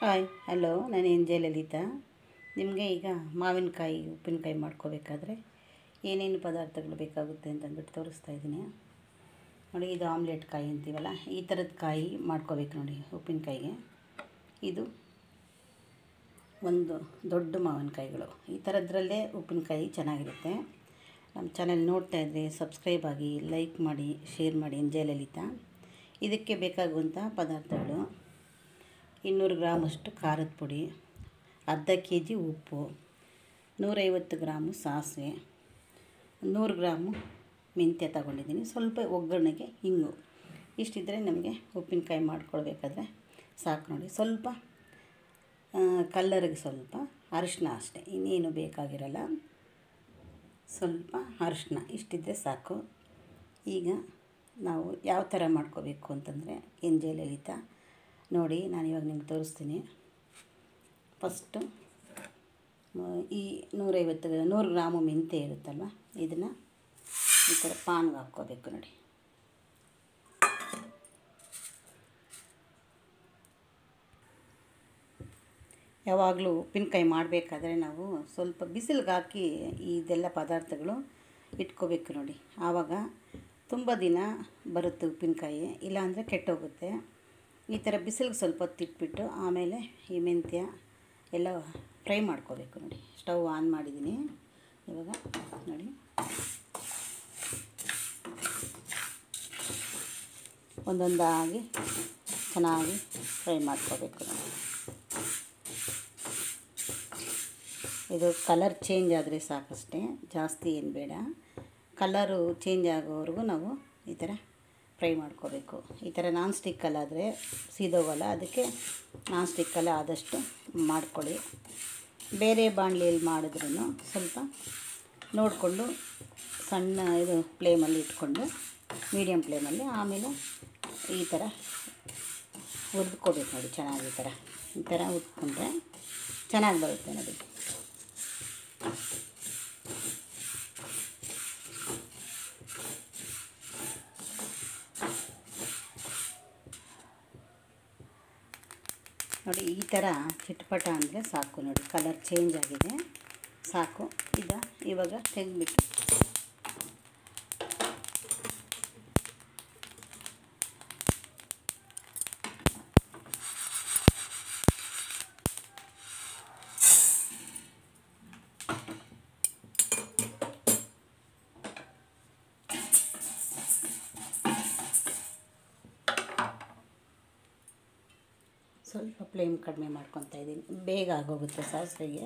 hi hello ನಾನು N J Lalitha ನಿಮಗೆ ಈಗ ಮಾವಿನಕಾಯಿ ಉಪ್ಪಿನಕಾಯಿ ಮಾಡ್ಕೋಬೇಕಾದ್ರೆ ಏನೇನು ಪದಾರ್ಥಗಳು ಬೇಕಾಗುತ್ತೆ ಅಂತ ಅಂದ್ಬಿಟ್ಟು ತೋರಿಸ್ತಾ ಇದ್ದೀನಿ ನೋಡಿ ಇದು ಆಮ್ಲೆಟ್ ಕಾಯಿ ಅಂತೀವಲ್ಲ ಈ ಥರದ ಕಾಯಿ ಮಾಡ್ಕೋಬೇಕು ನೋಡಿ ಉಪ್ಪಿನಕಾಯಿಗೆ ಇದು ಒಂದು ದೊಡ್ಡ ಮಾವಿನಕಾಯಿಗಳು ಈ ಥರದ್ರಲ್ಲೇ ಉಪ್ಪಿನಕಾಯಿ ಚೆನ್ನಾಗಿರುತ್ತೆ ನಮ್ಮ ಚಾನೆಲ್ ನೋಡ್ತಾ ಇದ್ದರೆ ಸಬ್ಸ್ಕ್ರೈಬ್ ಆಗಿ ಲೈಕ್ ಮಾಡಿ ಶೇರ್ ಮಾಡಿ ಎನ್ ಜೆ ಲಲಿತಾ ಇದಕ್ಕೆ ಬೇಕಾಗುವಂಥ ಪದಾರ್ಥಗಳು ಇನ್ನೂರು ಗ್ರಾಮಷ್ಟು ಖಾರದ ಪುಡಿ ಅರ್ಧ ಕೆ ಜಿ ಉಪ್ಪು ನೂರೈವತ್ತು ಗ್ರಾಮು ಸಾಸಿವೆ ನೂರು ಗ್ರಾಮು ಮೆಂತ್ಯ ತಗೊಂಡಿದ್ದೀನಿ ಸ್ವಲ್ಪ ಒಗ್ಗರಣೆಗೆ ಹಿಂಗು ಇಷ್ಟಿದ್ದರೆ ನಮಗೆ ಉಪ್ಪಿನಕಾಯಿ ಮಾಡ್ಕೊಳ್ಬೇಕಾದ್ರೆ ಸಾಕು ನೋಡಿ ಸ್ವಲ್ಪ ಕಲ್ಲರಿಗೆ ಸ್ವಲ್ಪ ಅರಿಶಿನ ಅಷ್ಟೇ ಇನ್ನೇನು ಬೇಕಾಗಿರಲ್ಲ ಸ್ವಲ್ಪ ಅರಿಶಿನ ಇಷ್ಟಿದ್ದರೆ ಸಾಕು ಈಗ ನಾವು ಯಾವ ಥರ ಮಾಡ್ಕೋಬೇಕು ಅಂತಂದರೆ ಎನ್ ಜೆ ಲಲಿತಾ ನೋಡಿ ನಾನು ಇವಾಗ ನಿಮ್ಗೆ ತೋರಿಸ್ತೀನಿ ಫಸ್ಟು ಈ ನೂರೈವತ್ತು ನೂರು ಗ್ರಾಮು ಮೆಂತ್ಯ ಇರುತ್ತಲ್ವ ಇದನ್ನು ಈ ಥರ ಪಾನ್ಗೆ ಹಾಕ್ಕೋಬೇಕು ನೋಡಿ ಯಾವಾಗಲೂ ಉಪ್ಪಿನಕಾಯಿ ಮಾಡಬೇಕಾದ್ರೆ ನಾವು ಸ್ವಲ್ಪ ಬಿಸಿಲಿಗೆ ಹಾಕಿ ಇದೆಲ್ಲ ಪದಾರ್ಥಗಳು ಇಟ್ಕೋಬೇಕು ನೋಡಿ ಆವಾಗ ತುಂಬ ದಿನ ಬರುತ್ತೆ ಉಪ್ಪಿನಕಾಯಿ ಇಲ್ಲಾಂದರೆ ಕೆಟ್ಟೋಗುತ್ತೆ ಈ ಥರ ಬಿಸಿಲಿಗೆ ಸ್ವಲ್ಪ ಹೊತ್ತು ಇಟ್ಬಿಟ್ಟು ಆಮೇಲೆ ಈ ಮೆಂತ್ಯ ಎಲ್ಲ ಫ್ರೈ ಮಾಡ್ಕೋಬೇಕು ನೋಡಿ ಸ್ಟವ್ ಆನ್ ಮಾಡಿದ್ದೀನಿ ಇವಾಗ ನೋಡಿ ಒಂದೊಂದಾಗಿ ಚೆನ್ನಾಗಿ ಫ್ರೈ ಮಾಡ್ಕೋಬೇಕು ನೋಡಿ ಇದು ಕಲರ್ ಚೇಂಜ್ ಆದರೆ ಸಾಕಷ್ಟೇ ಜಾಸ್ತಿ ಏನು ಬೇಡ ಕಲರು ಚೇಂಜ್ ಆಗೋವರೆಗೂ ನಾವು ಈ ಥರ ಫ್ರೈ ಮಾಡ್ಕೋಬೇಕು ಈ ಥರ ನಾನ್ ಸ್ಟಿಕ್ಕಲ್ಲಾದರೆ ಸೀದೋಗಲ್ಲ ಅದಕ್ಕೆ ನಾನ್ ಸ್ಟಿಕ್ಕಲ್ಲೇ ಆದಷ್ಟು ಮಾಡ್ಕೊಳ್ಳಿ ಬೇರೆ ಬಾಣಲಿಯಲ್ಲಿ ಮಾಡಿದ್ರೂ ಸ್ವಲ್ಪ ನೋಡಿಕೊಂಡು ಸಣ್ಣ ಇದು ಫ್ಲೇಮಲ್ಲಿ ಇಟ್ಕೊಂಡು ಮೀಡಿಯಮ್ ಫ್ಲೇಮಲ್ಲಿ ಆಮೇಲೆ ಈ ಥರ ಹುರಿದ್ಕೋಬೇಕು ನೋಡಿ ಚೆನ್ನಾಗಿ ಈ ಥರ ಈ ಥರ ಹುರ್ಕೊಂಡ್ರೆ ಚೆನ್ನಾಗಿ ಬರುತ್ತೆ ನೋಡಿ ನೋಡಿ ಈ ಥರ ಚಿಟ್ಪಟ ಅಂದರೆ ಸಾಕು ನೋಡಿ ಕಲರ್ ಚೇಂಜ್ ಆಗಿದೆ ಸಾಕು ಈಗ ಇವಾಗ ತೆಗೆದ್ಬಿಟ್ಟು ಸ್ವಲ್ಪ ಫ್ಲೇಮ್ ಕಡಿಮೆ ಮಾಡ್ಕೊತಾ ಇದ್ದೀನಿ ಬೇಗ ಆಗೋಗುತ್ತೆ ಸಾಸಿವೆಗೆ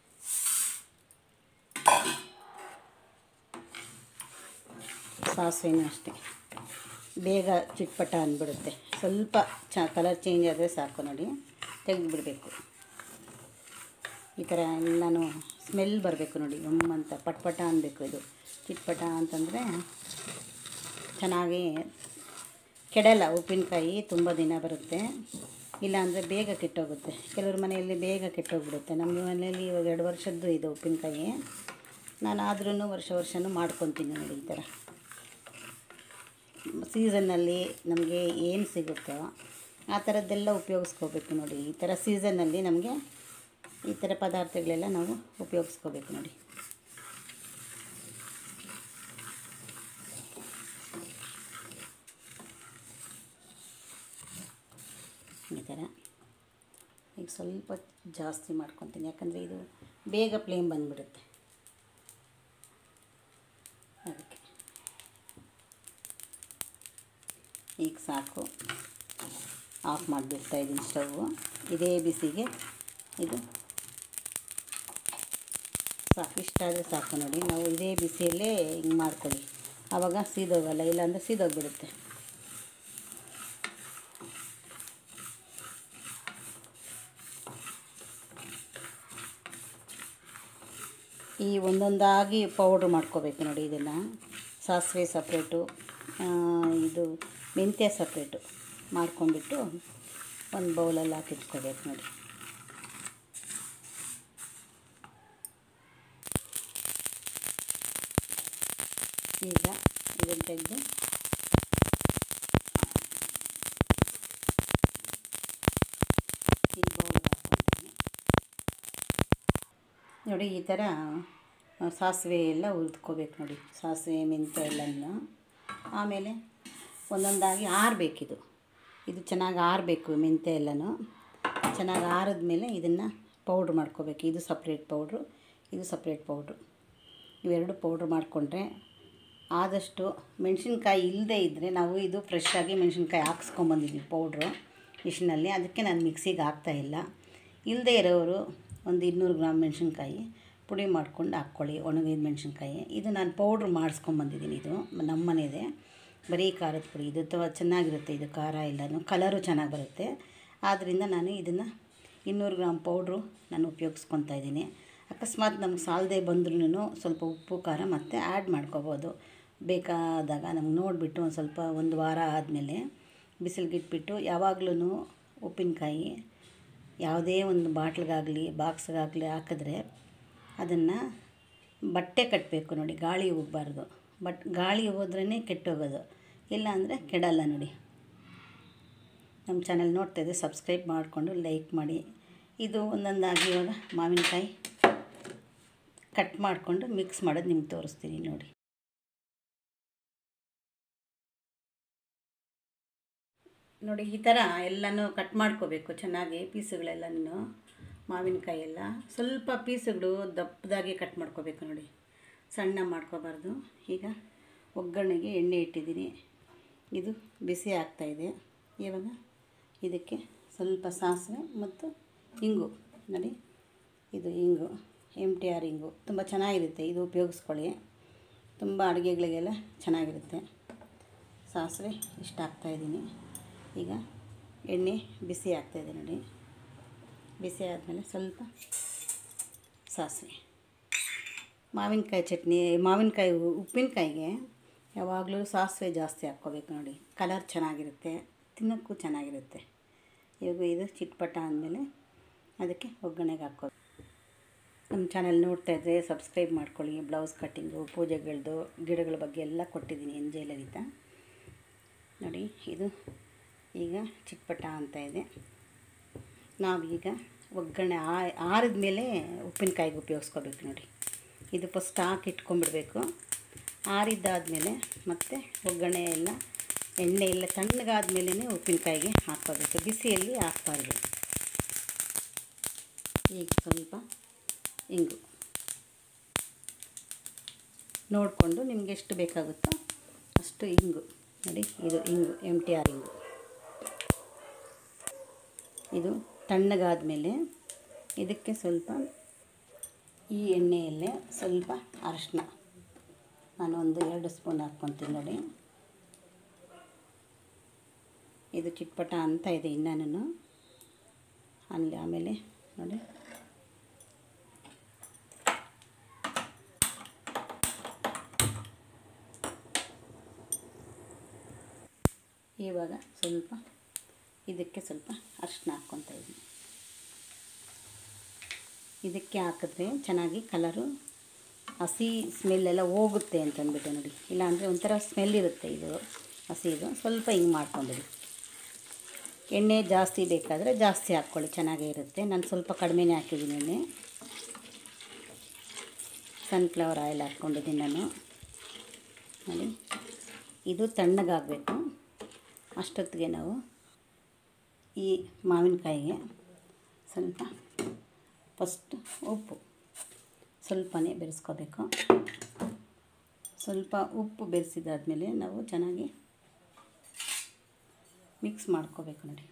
ಸಾಸಿವೆನೂ ಅಷ್ಟೇ ಬೇಗ ಚಿಟ್ಪಟ ಅಂದ್ಬಿಡುತ್ತೆ ಸ್ವಲ್ಪ ಚ ಕಲರ್ ಚೇಂಜ್ ಆದರೆ ಸಾಕು ನೋಡಿ ತೆಗೆದುಬಿಡಬೇಕು ಈ ಥರ ಎಲ್ಲನೂ ಸ್ಮೆಲ್ ಬರಬೇಕು ನೋಡಿ ಗಮ್ಮಂತ ಪಟ್ಪಟ ಅನ್ನಬೇಕು ಇದು ಚಿಟ್ಪಟ ಅಂತಂದರೆ ಚೆನ್ನಾಗಿ ಕೆಡಲ್ಲ ಉಪ್ಪಿನಕಾಯಿ ತುಂಬ ದಿನ ಬರುತ್ತೆ ಇಲ್ಲಾಂದರೆ ಬೇಗ ಕೆಟ್ಟೋಗುತ್ತೆ ಕೆಲವ್ರ ಮನೆಯಲ್ಲಿ ಬೇಗ ಕೆಟ್ಟೋಗ್ಬಿಡುತ್ತೆ ನಮ್ಮ ಮನೆಯಲ್ಲಿ ಇವಾಗ ಎರಡು ವರ್ಷದ್ದು ಇದು ಉಪ್ಪಿನಕಾಯಿ ನಾನು ಆದ್ರೂ ವರ್ಷ ವರ್ಷವೂ ಮಾಡ್ಕೊತೀನಿ ನೋಡಿ ಈ ಥರ ಸೀಸನ್ನಲ್ಲಿ ನಮಗೆ ಏನು ಸಿಗುತ್ತೋ ಆ ಥರದ್ದೆಲ್ಲ ಉಪಯೋಗಿಸ್ಕೋಬೇಕು ನೋಡಿ ಈ ಥರ ಸೀಸನ್ನಲ್ಲಿ ನಮಗೆ ಈ ಥರ ಪದಾರ್ಥಗಳೆಲ್ಲ ನಾವು ಉಪಯೋಗಿಸ್ಕೋಬೇಕು ನೋಡಿ ಈ ಥರ ಈಗ ಸ್ವಲ್ಪ ಜಾಸ್ತಿ ಮಾಡ್ಕೊತೀನಿ ಯಾಕಂದರೆ ಇದು ಬೇಗ ಫ್ಲೇಮ್ ಬಂದುಬಿಡುತ್ತೆ ಅದಕ್ಕೆ ಈಗ ಸಾಕು ಆಫ್ ಮಾಡಿಬಿಡ್ತಾ ಇದ್ದೀನಿ ಸ್ಟವ್ವು ಇದೇ ಬಿಸಿಗೆ ಇದು ಸಾಕು ಇಷ್ಟಾದರೆ ಸಾಕು ನೋಡಿ ನಾವು ಇದೇ ಬಿಸಿಯಲ್ಲೇ ಹಿಂಗೆ ಮಾಡ್ಕೊಳ್ಳಿ ಆವಾಗ ಸೀದೋಗಲ್ಲ ಇಲ್ಲಾಂದರೆ ಸೀದೋಗಿಬಿಡುತ್ತೆ ಈ ಒಂದೊಂದಾಗಿ ಪೌಡ್ರ್ ಮಾಡ್ಕೋಬೇಕು ನೋಡಿ ಇದನ್ನು ಸಾಸಿವೆ ಸಪ್ರೇಟು ಇದು ಮೆಂತ್ಯ ಸಪ್ರೇಟು ಮಾಡ್ಕೊಂಡ್ಬಿಟ್ಟು ಒಂದು ಬೌಲಲ್ಲಿ ಹಾಕಿಟ್ಕೋಬೇಕು ನೋಡಿ ಈಗ ಇದನ್ನು ತೆಗೆದು ಈ ಬೌಲ್ಗೆ ನೋಡಿ ಈ ಥರ ಆ, ಸಾಸಿವೆ ಎಲ್ಲ ಹುರಿದ್ಕೋಬೇಕು ನೋಡಿ ಸಾಸಿವೆ ಮೆಂತ್ಯ ಎಲ್ಲನೂ ಆಮೇಲೆ ಒಂದೊಂದಾಗಿ ಆರಬೇಕಿದು ಇದು ಚೆನ್ನಾಗಿ ಆರಬೇಕು ಮೆಂತ್ಯ ಎಲ್ಲನೂ ಚೆನ್ನಾಗಿ ಆರಿದ್ಮೇಲೆ ಇದನ್ನು ಪೌಡ್ರ್ ಮಾಡ್ಕೋಬೇಕು ಇದು ಸಪ್ರೇಟ್ ಪೌಡ್ರು ಇದು ಸಪ್ರೇಟ್ ಪೌಡ್ರು ಇವೆರಡು ಪೌಡ್ರ್ ಮಾಡಿಕೊಂಡ್ರೆ ಆದಷ್ಟು ಮೆಣಸಿನ್ಕಾಯಿ ಇಲ್ಲದೇ ಇದ್ದರೆ ನಾವು ಇದು ಫ್ರೆಶ್ ಆಗಿ ಮೆಣಸಿನ್ಕಾಯಿ ಹಾಕ್ಸ್ಕೊಂಬಂದಿದ್ದೀವಿ ಪೌಡ್ರು ಮಿಷಿನಲ್ಲಿ ಅದಕ್ಕೆ ನಾನು ಮಿಕ್ಸಿಗೆ ಹಾಕ್ತಾಯಿಲ್ಲ ಇಲ್ಲದೇ ಇರೋರು ಒಂದು ಇನ್ನೂರು ಗ್ರಾಮ್ ಮೆಣಸಿನ್ಕಾಯಿ ಪುಡಿ ಮಾಡ್ಕೊಂಡು ಹಾಕ್ಕೊಳ್ಳಿ ಒಣಗಿದ ಮೆಣಸಿನ್ಕಾಯಿ ಇದು ನಾನು ಪೌಡ್ರ್ ಮಾಡಿಸ್ಕೊಂಬಂದಿದ್ದೀನಿ ಇದು ನಮ್ಮ ಮನೆಯದೇ ಬರೀ ಖಾರದ ಪುಡಿ ಇದು ತುಂಬ ಚೆನ್ನಾಗಿರುತ್ತೆ ಇದು ಖಾರ ಎಲ್ಲನೂ ಕಲರು ಚೆನ್ನಾಗಿ ಬರುತ್ತೆ ಆದ್ದರಿಂದ ನಾನು ಇದನ್ನು ಇನ್ನೂರು ಗ್ರಾಮ್ ಪೌಡ್ರು ನಾನು ಉಪಯೋಗಿಸ್ಕೊತಾ ಇದ್ದೀನಿ ಅಕಸ್ಮಾತ್ ನಮ್ಗೆ ಸಾಲದೆ ಬಂದ್ರೂ ಸ್ವಲ್ಪ ಉಪ್ಪು ಖಾರ ಮತ್ತು ಆ್ಯಡ್ ಮಾಡ್ಕೋಬೋದು ಬೇಕಾದಾಗ ನಮ್ಗೆ ನೋಡಿಬಿಟ್ಟು ಒಂದು ಸ್ವಲ್ಪ ಒಂದು ವಾರ ಆದಮೇಲೆ ಬಿಸಿಲಿಗಿಟ್ಬಿಟ್ಟು ಯಾವಾಗ್ಲೂ ಉಪ್ಪಿನಕಾಯಿ ಯಾವುದೇ ಒಂದು ಬಾಟ್ಲಿಗಾಗಲಿ ಬಾಕ್ಸ್ಗಾಗಲಿ ಹಾಕಿದ್ರೆ ಅದನ್ನು ಬಟ್ಟೆ ಕಟ್ಟಬೇಕು ನೋಡಿ ಗಾಳಿ ಹೋಗಬಾರ್ದು ಬಟ್ ಗಾಳಿ ಹೋದ್ರೇ ಕೆಟ್ಟೋಗೋದು ಇಲ್ಲ ಅಂದರೆ ಕೆಡಲ್ಲ ನೋಡಿ ನಮ್ಮ ಚಾನಲ್ ನೋಡ್ತಾ ಇದ್ದರೆ ಸಬ್ಸ್ಕ್ರೈಬ್ ಮಾಡಿಕೊಂಡು ಲೈಕ್ ಮಾಡಿ ಇದು ಒಂದೊಂದಾಗಿ ಇವಾಗ ಮಾವಿನಕಾಯಿ ಕಟ್ ಮಾಡಿಕೊಂಡು ಮಿಕ್ಸ್ ಮಾಡೋದು ನಿಮ್ಗೆ ತೋರಿಸ್ತೀನಿ ನೋಡಿ ನೋಡಿ ಈ ಥರ ಎಲ್ಲನೂ ಕಟ್ ಮಾಡ್ಕೋಬೇಕು ಚೆನ್ನಾಗಿ ಪೀಸುಗಳೆಲ್ಲನೂ ಮಾವಿನಕಾಯಿ ಎಲ್ಲ ಸ್ವಲ್ಪ ಪೀಸುಗಳು ದಪ್ಪದಾಗಿ ಕಟ್ ಮಾಡ್ಕೋಬೇಕು ನೋಡಿ ಸಣ್ಣ ಮಾಡ್ಕೋಬಾರ್ದು ಈಗ ಒಗ್ಗರಣೆಗೆ ಎಣ್ಣೆ ಇಟ್ಟಿದ್ದೀನಿ ಇದು ಬಿಸಿ ಆಗ್ತಾಯಿದೆ ಇವಾಗ ಇದಕ್ಕೆ ಸ್ವಲ್ಪ ಸಾಸಿವೆ ಮತ್ತು ಇಂಗು ನೋಡಿ ಇದು ಇಂಗು ಎಮ್ ಟಿ ಆರ್ ಇಂಗು ತುಂಬ ಚೆನ್ನಾಗಿರುತ್ತೆ ಇದು ಉಪಯೋಗಿಸ್ಕೊಳ್ಳಿ ತುಂಬ ಅಡುಗೆಗಳಿಗೆಲ್ಲ ಚೆನ್ನಾಗಿರುತ್ತೆ ಸಾಸಿವೆ ಇಷ್ಟು ಹಾಕ್ತಾಯಿದ್ದೀನಿ ಈಗ ಎಣ್ಣೆ ಬಿಸಿ ಆಗ್ತಾಯಿದೆ ನೋಡಿ ಬಿಸಿ ಆದಮೇಲೆ ಸ್ವಲ್ಪ ಸಾಸಿವೆ ಮಾವಿನಕಾಯಿ ಚಟ್ನಿ ಮಾವಿನಕಾಯಿ ಉಪ್ಪಿನಕಾಯಿಗೆ ಯಾವಾಗಲೂ ಸಾಸಿವೆ ಜಾಸ್ತಿ ಹಾಕ್ಕೋಬೇಕು ನೋಡಿ ಕಲರ್ ಚೆನ್ನಾಗಿರುತ್ತೆ ತಿನ್ನೋಕ್ಕೂ ಚೆನ್ನಾಗಿರುತ್ತೆ ಇವಾಗ ಇದು ಚಿಟ್ಪಟ ಅಂದಮೇಲೆ ಅದಕ್ಕೆ ಒಗ್ಗರಣೆಗೆ ಹಾಕೋ ನಮ್ಮ ಚಾನಲ್ ನೋಡ್ತಾ ಇದ್ದರೆ ಸಬ್ಸ್ಕ್ರೈಬ್ ಮಾಡ್ಕೊಳ್ಳಿ ಬ್ಲೌಸ್ ಕಟ್ಟಿಂಗು ಪೂಜೆಗಳದ್ದು ಗಿಡಗಳ ಬಗ್ಗೆ ಎಲ್ಲ ಕೊಟ್ಟಿದ್ದೀನಿ ಎನ್ ಜೆ ಲಲಿತಾ ನೋಡಿ ಇದು ಈಗ ಚಿಟ್ಪಟ ಅಂತ ಇದೆ ನಾವೀಗ ಒಗ್ಗರಣೆ ಆರಿದ ಮೇಲೆ ಉಪ್ಪಿನಕಾಯಿಗೆ ಉಪಯೋಗಿಸ್ಕೋಬೇಕು ನೋಡಿ ಇದು ಫಸ್ಟ್ ಹಾಕಿ ಇಟ್ಕೊಂಡ್ಬಿಡ್ಬೇಕು ಆರಿದ್ದಾದಮೇಲೆ ಮತ್ತೆ ಒಗ್ಗರಣೆ ಎಲ್ಲ ಎಣ್ಣೆ ಎಲ್ಲ ತಣ್ಣಗಾದ್ಮೇಲೆ ಉಪ್ಪಿನಕಾಯಿಗೆ ಹಾಕ್ಕೋಬೇಕು ಬಿಸಿಯಲ್ಲಿ ಹಾಕ್ಬಾರ್ದು ಈಗ ಸ್ವಲ್ಪ ಇಂಗು ನೋಡಿಕೊಂಡು ನಿಮ್ಗೆ ಎಷ್ಟು ಬೇಕಾಗುತ್ತೋ ಅಷ್ಟು ಇಂಗು ನೋಡಿ ಇದು ಇಂಗು ಎಮ್ ಟಿ ಆರ್ ಇಂಗು ಇದು ತಣ್ಣಗಾದ ಮೇಲೆ ಇದಕ್ಕೆ ಸ್ವಲ್ಪ ಈ ಎಣ್ಣೆಯಲ್ಲೇ ಸ್ವಲ್ಪ ಅರಶಿನ ನಾನು ಒಂದು ಎರಡು ಸ್ಪೂನ್ ಹಾಕ್ಕೊತೀನಿ ನೋಡಿ ಇದು ಚಿಟ್ಪಟ ಅಂತ ಇದೆ ಇನ್ನೂ ಅಲ್ಲಿ ಆಮೇಲೆ ನೋಡಿ ಇವಾಗ ಸ್ವಲ್ಪ ಇದಕ್ಕೆ ಸ್ವಲ್ಪ ಅರಿಶಿನ ಹಾಕ್ಕೊತ ಇದ್ದೀನಿ ಇದಕ್ಕೆ ಹಾಕಿದ್ರೆ ಚೆನ್ನಾಗಿ ಕಲರು ಹಸಿ ಸ್ಮೆಲ್ಲೆಲ್ಲ ಹೋಗುತ್ತೆ ಅಂತಂದ್ಬಿಟ್ಟು ನೋಡಿ ಇಲ್ಲಾಂದರೆ ಒಂಥರ ಸ್ಮೆಲ್ ಇರುತ್ತೆ ಇದು ಹಸಿದು ಸ್ವಲ್ಪ ಹಿಂಗೆ ಮಾಡ್ಕೊಂಡಿರಿ ಎಣ್ಣೆ ಜಾಸ್ತಿ ಬೇಕಾದರೆ ಜಾಸ್ತಿ ಹಾಕ್ಕೊಳ್ಳಿ ಚೆನ್ನಾಗೇ ಇರುತ್ತೆ ನಾನು ಸ್ವಲ್ಪ ಕಡಿಮೆನೇ ಹಾಕಿದ್ದೀನಿ ಎಣ್ಣೆ ಸನ್ಫ್ಲವರ್ ಆಯಿಲ್ ಹಾಕ್ಕೊಂಡಿದ್ದೀನಿ ನಾನು ನೋಡಿ ಇದು ತಣ್ಣಗಾಗಬೇಕು ಅಷ್ಟೊತ್ತಿಗೆ ನಾವು ಈ ಮಾವಿನಕಾಯಿಗೆ ಸ್ವಲ್ಪ ಫಸ್ಟ್ ಉಪ್ಪು ಸ್ವಲ್ಪನೇ ಬೆರೆಸ್ಕೋಬೇಕು ಸ್ವಲ್ಪ ಉಪ್ಪು ಬೆರೆಸಿದಾದ್ಮೇಲೆ ನಾವು ಚೆನ್ನಾಗಿ ಮಿಕ್ಸ್ ಮಾಡ್ಕೋಬೇಕು ನೋಡಿ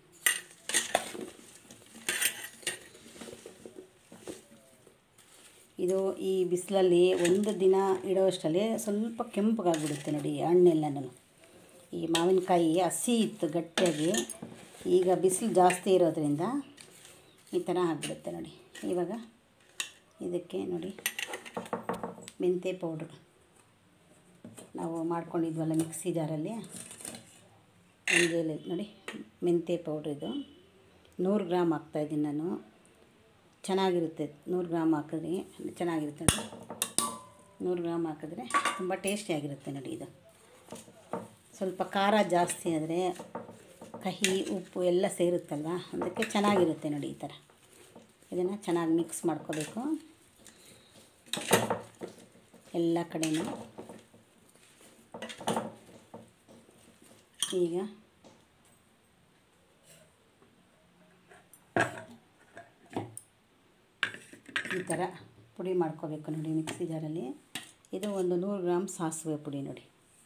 ಇದು ಈ ಬಿಸಿಲಲ್ಲಿ ಒಂದು ದಿನ ಇಡೋಷ್ಟರಲ್ಲಿ ಸ್ವಲ್ಪ ಕೆಂಪಗಾಗ್ಬಿಡುತ್ತೆ ನೋಡಿ ಹಣ್ಣೆಲ್ಲನೂ ಈ ಮಾವಿನಕಾಯಿ ಹಸಿ ಇತ್ತು ಗಟ್ಟಿಯಾಗಿ ಈಗ ಬಿಸಿಲು ಜಾಸ್ತಿ ಇರೋದ್ರಿಂದ ಈ ಥರ ಆಗಿಬಿಡುತ್ತೆ ನೋಡಿ ಇವಾಗ ಇದಕ್ಕೆ ನೋಡಿ ಮೆಂತ್ಯ ಪೌಡ್ರು ನಾವು ಮಾಡ್ಕೊಂಡಿದ್ವಲ್ಲ ಮಿಕ್ಸಿ ಜಾರಲ್ಲಿ ಒಂದೇಲಿ ನೋಡಿ ಮೆಂತ್ಯ ಪೌಡ್ರ್ ಇದು ನೂರು ಗ್ರಾಮ್ ಹಾಕ್ತಾಯಿದ್ದೀನಿ ನಾನು ಚೆನ್ನಾಗಿರುತ್ತೆ ನೂರು ಗ್ರಾಮ್ ಹಾಕಿದ್ರೆ ಚೆನ್ನಾಗಿರುತ್ತೆ ನೋಡಿ ನೂರು ಗ್ರಾಮ್ ಹಾಕಿದ್ರೆ ತುಂಬ ಟೇಸ್ಟಿಯಾಗಿರುತ್ತೆ ನೋಡಿ ಇದು ಸ್ವಲ್ಪ ಖಾರ ಜಾಸ್ತಿ ಆದರೆ ಕಹಿ ಉಪ್ಪು ಎಲ್ಲ ಸೇರುತ್ತಲ್ವ ಅದಕ್ಕೆ ಚೆನ್ನಾಗಿರುತ್ತೆ ನೋಡಿ ಈ ಥರ ಇದನ್ನು ಚೆನ್ನಾಗಿ ಮಿಕ್ಸ್ ಮಾಡ್ಕೋಬೇಕು ಎಲ್ಲ ಕಡೆನೂ ಈಗ ಈ ಥರ ಪುಡಿ ಮಾಡ್ಕೋಬೇಕು ನೋಡಿ ಮಿಕ್ಸಿ ಜಾರಲ್ಲಿ ಇದು ಒಂದು ನೂರು ಗ್ರಾಮ್ ಸಾಸಿವೆ ಪುಡಿ ನೋಡಿ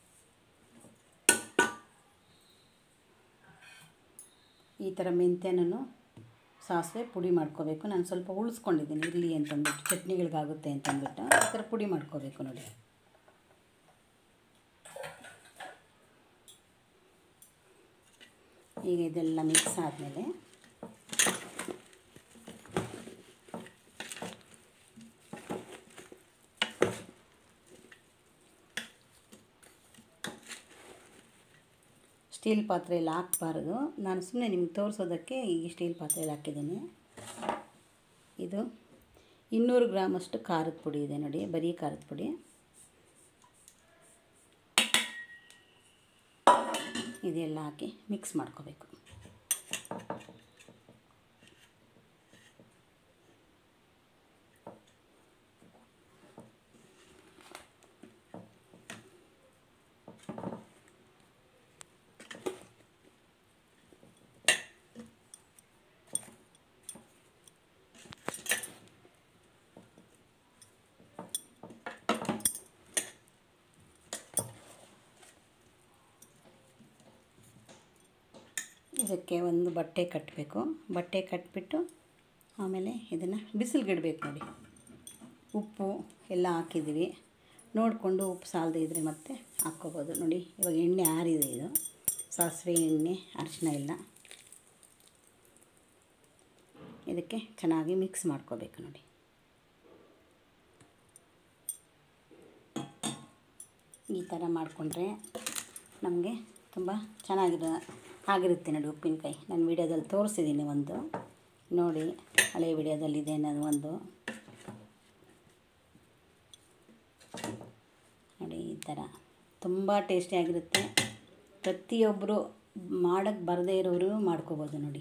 ಈ ಥರ ಮೆಂತ್ಯನೂ ಸಾಸಿವೆ ಪುಡಿ ಮಾಡ್ಕೋಬೇಕು ನಾನು ಸ್ವಲ್ಪ ಉಳಿಸ್ಕೊಂಡಿದ್ದೀನಿ ಇರಲಿ ಅಂತಂದ್ಬಿಟ್ಟು ಚಟ್ನಿಗಳಿಗಾಗುತ್ತೆ ಅಂತಂದ್ಬಿಟ್ಟು ಈ ಥರ ಪುಡಿ ಮಾಡ್ಕೋಬೇಕು ನೋಡಿ ಈಗ ಇದೆಲ್ಲ ಮಿಕ್ಸ್ ಆದಮೇಲೆ ಸ್ಟೀಲ್ ಪಾತ್ರೆಯಲ್ಲಿ ಹಾಕ್ಬಾರ್ದು ನಾನು ಸುಮ್ಮನೆ ನಿಮ್ಗೆ ತೋರಿಸೋದಕ್ಕೆ ಈ ಸ್ಟೀಲ್ ಪಾತ್ರೆಯಲ್ಲಿ ಹಾಕಿದ್ದೀನಿ ಇದು ಇನ್ನೂರು ಗ್ರಾಮಷ್ಟು ಖಾರದ ಪುಡಿ ಇದೆ ನೋಡಿ ಬರೀ ಖಾರದ ಪುಡಿ ಇದೆಲ್ಲ ಹಾಕಿ ಮಿಕ್ಸ್ ಮಾಡ್ಕೋಬೇಕು ಇದಕ್ಕೆ ಒಂದು ಬಟ್ಟೆ ಕಟ್ಟಬೇಕು ಬಟ್ಟೆ ಕಟ್ಟಿಬಿಟ್ಟು ಆಮೇಲೆ ಇದನ್ನು ಬಿಸಿಲಿಗಿಡ್ಬೇಕು ನೋಡಿ ಉಪ್ಪು ಎಲ್ಲ ಹಾಕಿದ್ದೀವಿ ನೋಡಿಕೊಂಡು ಉಪ್ಪು ಸಾಲದೇ ಇದ್ದರೆ ಮತ್ತೆ ಹಾಕ್ಕೋಬೋದು ನೋಡಿ ಇವಾಗ ಎಣ್ಣೆ ಆರಿದೆ ಇದು ಸಾಸಿವೆ ಎಣ್ಣೆ ಅರಿಶಿನ ಎಲ್ಲ ಇದಕ್ಕೆ ಚೆನ್ನಾಗಿ ಮಿಕ್ಸ್ ಮಾಡ್ಕೋಬೇಕು ನೋಡಿ ಈ ಥರ ಮಾಡಿಕೊಂಡ್ರೆ ನಮಗೆ ತುಂಬ ಚೆನ್ನಾಗಿರೋ ಆಗಿರುತ್ತೆ ನೋಡಿ ಉಪ್ಪಿನಕಾಯಿ ನಾನು ವಿಡಿಯೋದಲ್ಲಿ ತೋರಿಸಿದ್ದೀನಿ ಒಂದು ನೋಡಿ ಹಳೆ ವಿಡಿಯೋದಲ್ಲಿದೆ ನಾನು ಒಂದು ನೋಡಿ ಈ ಥರ ತುಂಬ ಟೇಸ್ಟಿಯಾಗಿರುತ್ತೆ ಪ್ರತಿಯೊಬ್ಬರು ಮಾಡೋಕ್ಕೆ ಬರದೇ ಇರೋರು ಮಾಡ್ಕೋಬೋದು ನೋಡಿ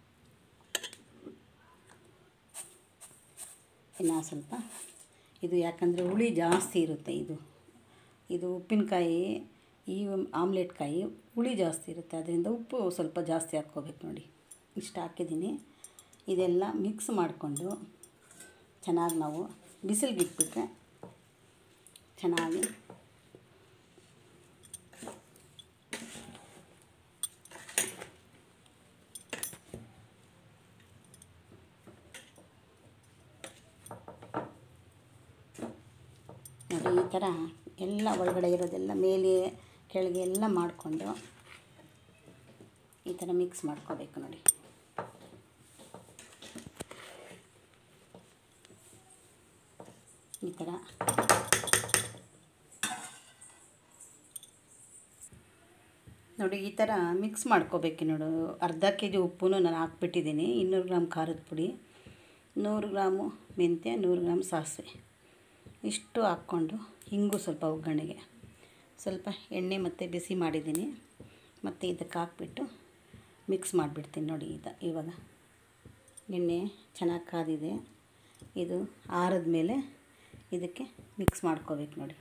ಇನ್ನು ಸ್ವಲ್ಪ ಇದು ಯಾಕಂದರೆ ಹುಳಿ ಜಾಸ್ತಿ ಇರುತ್ತೆ ಇದು ಇದು ಉಪ್ಪಿನಕಾಯಿ ಈ ಆಮ್ಲೆಟ್ ಕಾಯಿ ಹುಳಿ ಜಾಸ್ತಿ ಇರುತ್ತೆ ಅದರಿಂದ ಉಪ್ಪು ಸ್ವಲ್ಪ ಜಾಸ್ತಿ ಹಾಕ್ಕೋಬೇಕು ನೋಡಿ ಇಷ್ಟು ಹಾಕಿದ್ದೀನಿ ಇದೆಲ್ಲ ಮಿಕ್ಸ್ ಮಾಡಿಕೊಂಡು ಚೆನ್ನಾಗಿ ನಾವು ಬಿಸಿಲಿಗೆ ಇಟ್ಬಿಟ್ರೆ ಚೆನ್ನಾಗಿ ನೋಡಿ ಈ ಥರ ಎಲ್ಲ ಒಳಗಡೆ ಇರೋದೆಲ್ಲ ಮೇಲೆ ಕೆಳಗೆ ಎಲ್ಲ ಮಾಡಿಕೊಂಡು ಈ ಥರ ಮಿಕ್ಸ್ ಮಾಡ್ಕೋಬೇಕು ನೋಡಿ ಈ ಥರ ನೋಡಿ ಈ ಥರ ಮಿಕ್ಸ್ ಮಾಡ್ಕೋಬೇಕು ನೋಡು ಅರ್ಧ ಕೆ ಜಿ ಉಪ್ಪು ನಾನು ಹಾಕ್ಬಿಟ್ಟಿದ್ದೀನಿ ಇನ್ನೂರು ಗ್ರಾಮ್ ಖಾರದ ಪುಡಿ ನೂರು ಗ್ರಾಮು ಮೆಂತ್ಯ ನೂರು ಗ್ರಾಮ್ ಸಾಸಿವೆ ಇಷ್ಟು ಹಾಕ್ಕೊಂಡು ಹಿಂಗು ಸ್ವಲ್ಪ ಒಗ್ಗರಣೆಗೆ ಸ್ವಲ್ಪ ಎಣ್ಣೆ ಮತ್ತು ಬಿಸಿ ಮಾಡಿದ್ದೀನಿ ಮತ್ತು ಇದಕ್ಕೆ ಹಾಕ್ಬಿಟ್ಟು ಮಿಕ್ಸ್ ಮಾಡಿಬಿಡ್ತೀನಿ ನೋಡಿ ಇದ ಇವಾಗ ಎಣ್ಣೆ ಚೆನ್ನಾಗಿ ಕಾದಿದೆ ಇದು ಆರಿದ ಮೇಲೆ ಇದಕ್ಕೆ ಮಿಕ್ಸ್ ಮಾಡ್ಕೋಬೇಕು ನೋಡಿ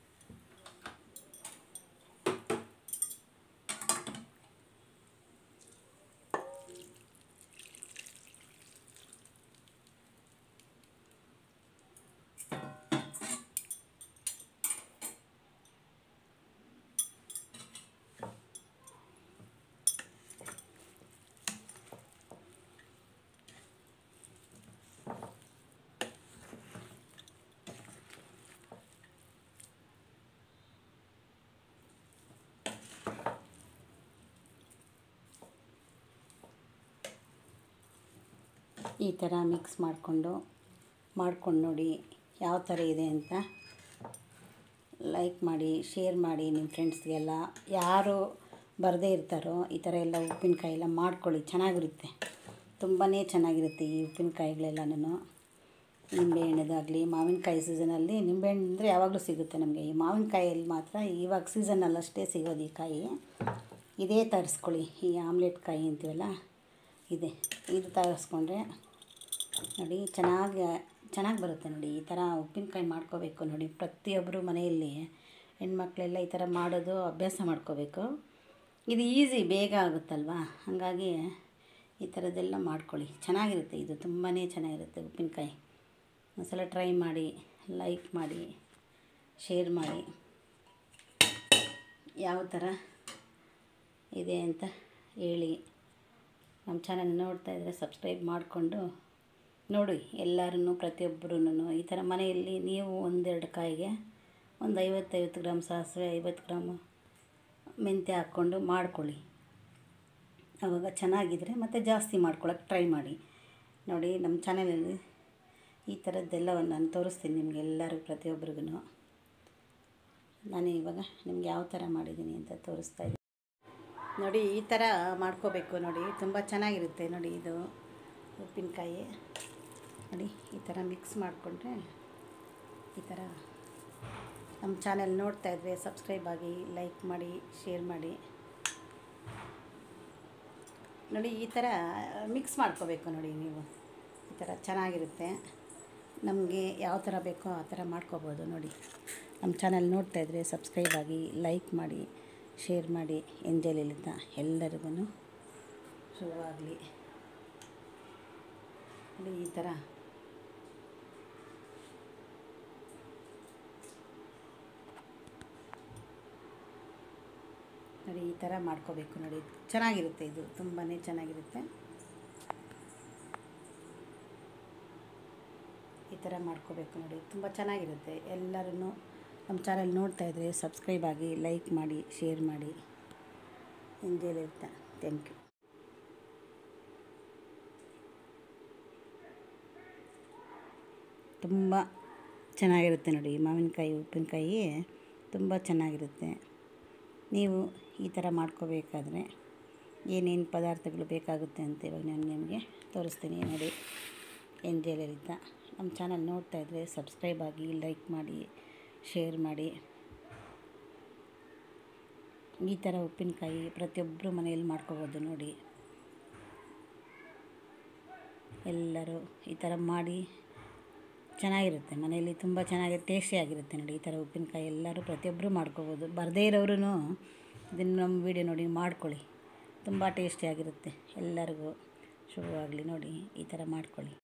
ಈ ಥರ ಮಿಕ್ಸ್ ಮಾಡಿಕೊಂಡು ಮಾಡ್ಕೊಂಡು ನೋಡಿ ಯಾವ ಥರ ಇದೆ ಅಂತ ಲೈಕ್ ಮಾಡಿ ಶೇರ್ ಮಾಡಿ ನಿಮ್ಮ ಫ್ರೆಂಡ್ಸ್ಗೆಲ್ಲ ಯಾರು ಬರದೇ ಇರ್ತಾರೋ ಈ ಥರ ಎಲ್ಲ ಉಪ್ಪಿನಕಾಯಿ ಎಲ್ಲ ಮಾಡ್ಕೊಳ್ಳಿ ಚೆನ್ನಾಗಿರುತ್ತೆ ತುಂಬಾ ಚೆನ್ನಾಗಿರುತ್ತೆ ಈ ಉಪ್ಪಿನಕಾಯಿಗಳೆಲ್ಲನೂ ನಿಂಬೆಹಣ್ಣದಾಗಲಿ ಮಾವಿನಕಾಯಿ ಸೀಸನಲ್ಲಿ ನಿಂಬೆಹಣ್ಣು ಅಂದರೆ ಯಾವಾಗಲೂ ಸಿಗುತ್ತೆ ನಮಗೆ ಈ ಮಾವಿನಕಾಯಲ್ಲಿ ಮಾತ್ರ ಇವಾಗ ಸೀಸನಲ್ಲಷ್ಟೇ ಸಿಗೋದು ಈ ಕಾಯಿ ಇದೇ ತರಿಸ್ಕೊಳ್ಳಿ ಈ ಆಮ್ಲೆಟ್ ಕಾಯಿ ಅಂತೀವಲ್ಲ ಇದೆ ಇದು ತರಿಸ್ಕೊಂಡ್ರೆ ನೋಡಿ ಚೆನ್ನಾಗಿ ಚೆನ್ನಾಗಿ ಬರುತ್ತೆ ನೋಡಿ ಈ ಥರ ಉಪ್ಪಿನಕಾಯಿ ಮಾಡ್ಕೋಬೇಕು ನೋಡಿ ಪ್ರತಿಯೊಬ್ಬರು ಮನೆಯಲ್ಲಿ ಹೆಣ್ಮಕ್ಳೆಲ್ಲ ಈ ಥರ ಮಾಡೋದು ಅಭ್ಯಾಸ ಮಾಡ್ಕೋಬೇಕು ಇದು ಈಸಿ ಬೇಗ ಆಗುತ್ತಲ್ವಾ ಹಾಗಾಗಿ ಈ ಥರದ್ದೆಲ್ಲ ಮಾಡ್ಕೊಳ್ಳಿ ಚೆನ್ನಾಗಿರುತ್ತೆ ಇದು ತುಂಬಾ ಚೆನ್ನಾಗಿರುತ್ತೆ ಉಪ್ಪಿನಕಾಯಿ ಒಂದ್ಸಲ ಟ್ರೈ ಮಾಡಿ ಲೈಕ್ ಮಾಡಿ ಶೇರ್ ಮಾಡಿ ಯಾವ ಥರ ಇದೆ ಅಂತ ಹೇಳಿ ನಮ್ಮ ಚಾನಲ್ ನೋಡ್ತಾ ಇದ್ದರೆ ಸಬ್ಸ್ಕ್ರೈಬ್ ಮಾಡಿಕೊಂಡು ನೋಡಿ ಎಲ್ಲರೂ ಪ್ರತಿಯೊಬ್ಬರೂ ಈ ಥರ ಮನೆಯಲ್ಲಿ ನೀವು ಒಂದೆರಡು ಕಾಯಿಗೆ ಒಂದು ಐವತ್ತೈವತ್ತು ಗ್ರಾಮ್ ಸಾಸಿವೆ ಐವತ್ತು ಗ್ರಾಮು ಮೆಂತ್ಯ ಹಾಕ್ಕೊಂಡು ಮಾಡ್ಕೊಳ್ಳಿ ಆವಾಗ ಚೆನ್ನಾಗಿದ್ರೆ ಮತ್ತೆ ಜಾಸ್ತಿ ಮಾಡ್ಕೊಳಕ್ಕೆ ಟ್ರೈ ಮಾಡಿ ನೋಡಿ ನಮ್ಮ ಚಾನಲಲ್ಲಿ ಈ ಥರದ್ದೆಲ್ಲವನ್ನು ನಾನು ತೋರಿಸ್ತೀನಿ ನಿಮಗೆ ಎಲ್ಲರೂ ಪ್ರತಿಯೊಬ್ಬರಿಗೂ ನಾನು ಇವಾಗ ನಿಮ್ಗೆ ಯಾವ ಥರ ಮಾಡಿದ್ದೀನಿ ಅಂತ ತೋರಿಸ್ತಾ ಇದ್ದೀನಿ ನೋಡಿ ಈ ಥರ ಮಾಡ್ಕೋಬೇಕು ನೋಡಿ ತುಂಬ ಚೆನ್ನಾಗಿರುತ್ತೆ ನೋಡಿ ಇದು ಉಪ್ಪಿನಕಾಯಿ ನೋಡಿ ಈ ಥರ ಮಿಕ್ಸ್ ಮಾಡಿಕೊಂಡ್ರೆ ಈ ಥರ ನಮ್ಮ ಚಾನೆಲ್ ನೋಡ್ತಾ ಇದ್ದರೆ ಸಬ್ಸ್ಕ್ರೈಬ್ ಆಗಿ ಲೈಕ್ ಮಾಡಿ ಶೇರ್ ಮಾಡಿ ನೋಡಿ ಈ ಥರ ಮಿಕ್ಸ್ ಮಾಡ್ಕೋಬೇಕು ನೋಡಿ ನೀವು ಈ ಥರ ಚೆನ್ನಾಗಿರುತ್ತೆ ನಮಗೆ ಯಾವ ಥರ ಬೇಕೋ ಆ ಥರ ಮಾಡ್ಕೋಬೋದು ನೋಡಿ ನಮ್ಮ ಚಾನಲ್ ನೋಡ್ತಾ ಇದ್ದರೆ ಸಬ್ಸ್ಕ್ರೈಬ್ ಆಗಿ ಲೈಕ್ ಮಾಡಿ ಶೇರ್ ಮಾಡಿ ಎಂಜಾಯ್ ಲಲಿತಾ ಎಲ್ಲರಿಗೂ ಶುರುವಾಗಲಿ ನೋಡಿ ಈ ಥರ ನೋಡಿ ಈ ಥರ ಮಾಡ್ಕೋಬೇಕು ನೋಡಿ ಚೆನ್ನಾಗಿರುತ್ತೆ ಇದು ತುಂಬಾ ಚೆನ್ನಾಗಿರುತ್ತೆ ಈ ಥರ ಮಾಡ್ಕೋಬೇಕು ನೋಡಿ ತುಂಬ ಚೆನ್ನಾಗಿರುತ್ತೆ ಎಲ್ಲರೂ ನಮ್ಮ ಚಾನಲ್ ನೋಡ್ತಾ ಇದ್ದರೆ ಸಬ್ಸ್ಕ್ರೈಬ್ ಆಗಿ ಲೈಕ್ ಮಾಡಿ ಶೇರ್ ಮಾಡಿ ಎಂಜಾಯ್ ಇರುತ್ತೆ ಥ್ಯಾಂಕ್ ಯು ತುಂಬ ಚೆನ್ನಾಗಿರುತ್ತೆ ನೋಡಿ ಮಾವಿನಕಾಯಿ ಉಪ್ಪಿನಕಾಯಿ ತುಂಬ ಚೆನ್ನಾಗಿರುತ್ತೆ ನೀವು ಈ ಥರ ಮಾಡ್ಕೋಬೇಕಾದ್ರೆ ಏನೇನು ಪದಾರ್ಥಗಳು ಬೇಕಾಗುತ್ತೆ ಅಂತ ಇವಾಗ ನಾನು ನಿಮಗೆ ತೋರಿಸ್ತೀನಿ ನೋಡಿ ಎಂಜಾಯ್ ಲಲಿತಾ ನಮ್ಮ ಚಾನಲ್ ನೋಡ್ತಾ ಇದ್ದರೆ ಸಬ್ಸ್ಕ್ರೈಬ್ ಆಗಿ ಲೈಕ್ ಮಾಡಿ ಶೇರ್ ಮಾಡಿ ಈ ಥರ ಉಪ್ಪಿನಕಾಯಿ ಪ್ರತಿಯೊಬ್ಬರು ಮನೆಯಲ್ಲಿ ಮಾಡ್ಕೋಬೋದು ನೋಡಿ ಎಲ್ಲರೂ ಈ ಥರ ಮಾಡಿ ಚೆನ್ನಾಗಿರುತ್ತೆ ಮನೆಯಲ್ಲಿ ತುಂಬ ಚೆನ್ನಾಗಿ ಟೇಸ್ಟಿಯಾಗಿರುತ್ತೆ ನೋಡಿ ಈ ಥರ ಉಪ್ಪಿನಕಾಯಿ ಎಲ್ಲರೂ ಪ್ರತಿಯೊಬ್ಬರು ಮಾಡ್ಕೋಬೋದು ಬರದೇ ಇರೋರು ಇದನ್ನು ನಮ್ಮ ವೀಡಿಯೋ ನೋಡಿ ಮಾಡ್ಕೊಳ್ಳಿ ತುಂಬ ಟೇಸ್ಟಿಯಾಗಿರುತ್ತೆ ಎಲ್ಲರಿಗೂ ಶುಭವಾಗಲಿ ನೋಡಿ ಈ ಥರ ಮಾಡ್ಕೊಳ್ಳಿ